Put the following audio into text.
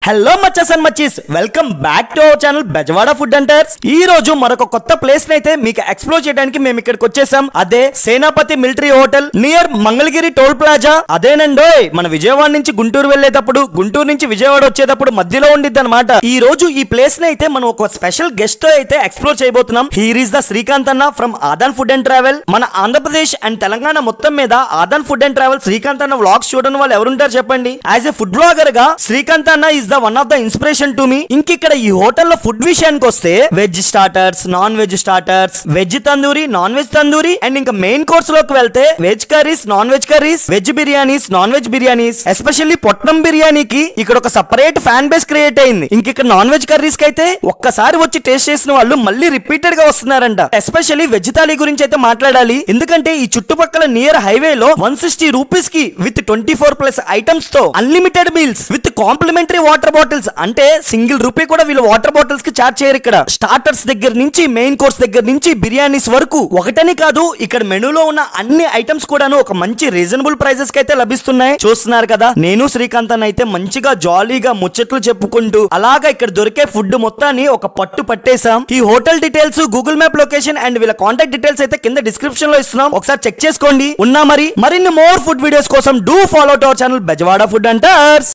hello మచ్చస్ and మచ్చీస్ welcome back to our channel Bezawada food hunters ఈ రోజు మరొక కొత్త ప్లేస్ అయితే మీకు ఎక్స్ప్లోర్ చేయడానికి మేము ఇక్కడికి వచ్చేసాం అదే Senapathi military hotel near Mangalagiri toll plaza అదేనండోయ్ మన విజయవాడ నుంచి గుంటూరు వెళ్ళేటప్పుడు గుంటూరు నుంచి విజయవాడ వచ్చేటప్పుడు మధ్యలో ఉండిద్ది అనమాట ఈ రోజు ఈ ప్లేస్ ని అయితే మనం ఒక స్పెషల్ గెస్ట్ తో అయితే ఎక్స్ప్లోర్ చేయబోతున్నాం హీర్ ఈస్ ద శ్రీకాంత్ అన్న from Aadhan food and travel మన ఆంధ్రప్రదేశ్ అండ్ తెలంగాణ మొత్తం మీద Aadhan food and travel Srikanth అన్న వ్లాగ్స్ చూడని వాళ్ళు ఎవరుంటారు చెప్పండి యాజ్ ఎ ఫుడ్ బ్లాగర్ గా శ్రీకాంత్ అన్న is the one of the inspiration to me ఇంక ఇక్కడ ఈ హోటల్లో ఫుడ్ విషయానికి వస్తే veg starters non veg starters veg tandoori non veg tandoori and ఇంకా మెయిన్ కోర్స్ లోకి వెళ్తే veg curries non veg curries veg biryanis non veg biryanis especially పొట్నం బిర్యానీకి ఇక్కడ ఒక సపరేట్ ఫ్యాన్ బేస్ క్రియేట్ అయింది ఇంక ఇక్కడ నాన్ వెజ్ కర్రీస్ కి అయితే ఒక్కసారి వచ్చి టేస్ట్ చేసిన వాళ్ళు మళ్ళీ రిపీటెడ్ గా వస్తున్నారంట ఎస్పెషల్లీ వెజ్ థాలీ గురించి అయితే మాట్లాడాలి ఎందుకంటే ఈ చుట్టుపక్కల నియర్ హైవే లో వన్ సిక్స్టీ రూపీస్ కి with twenty four plus items తో unlimited meals with complimentary water bottles అంటే సింగిల్ రూపీ కూడా వీళ్ళు వాటర్ బాటిల్స్ కి చార్జ్ చేయరు ఇక్కడ స్టార్టర్స్ దగ్గర నుంచి మెయిన్ కోర్స్ దగ్గర నుంచి బిర్యానీస్ వరకు ఒకటని కాదు ఇక్కడ మెనూలో ఉన్న అన్ని ఐటమ్స్ కూడాను ఒక మంచి రీజనబుల్ ప్రైజెస్ కి అయితే లభిస్తున్నాయి చూస్తున్నారు కదా నేను శ్రీకాంత్ అన్న అయితే మంచిగా జాలీగా ముచ్చట్లు చెప్పుకుంటూ అలాగా ఇక్కడ దొరికే ఫుడ్ మొత్తాన్ని ఒక పట్టు పట్టేశాం ఈ hotel details Google map location and వీళ్ళ కాంటాక్ట్ డీటెయిల్స్ అయితే కింద డిస్క్రిప్షన్ లో ఇస్తున్నాం ఒకసారి చెక్ చేసుకోండి ఉన్నా మరి మరిన్ని మోర్ ఫుడ్ వీడియోస్ కోసం do follow to our channel Bezawada food అంటర్స్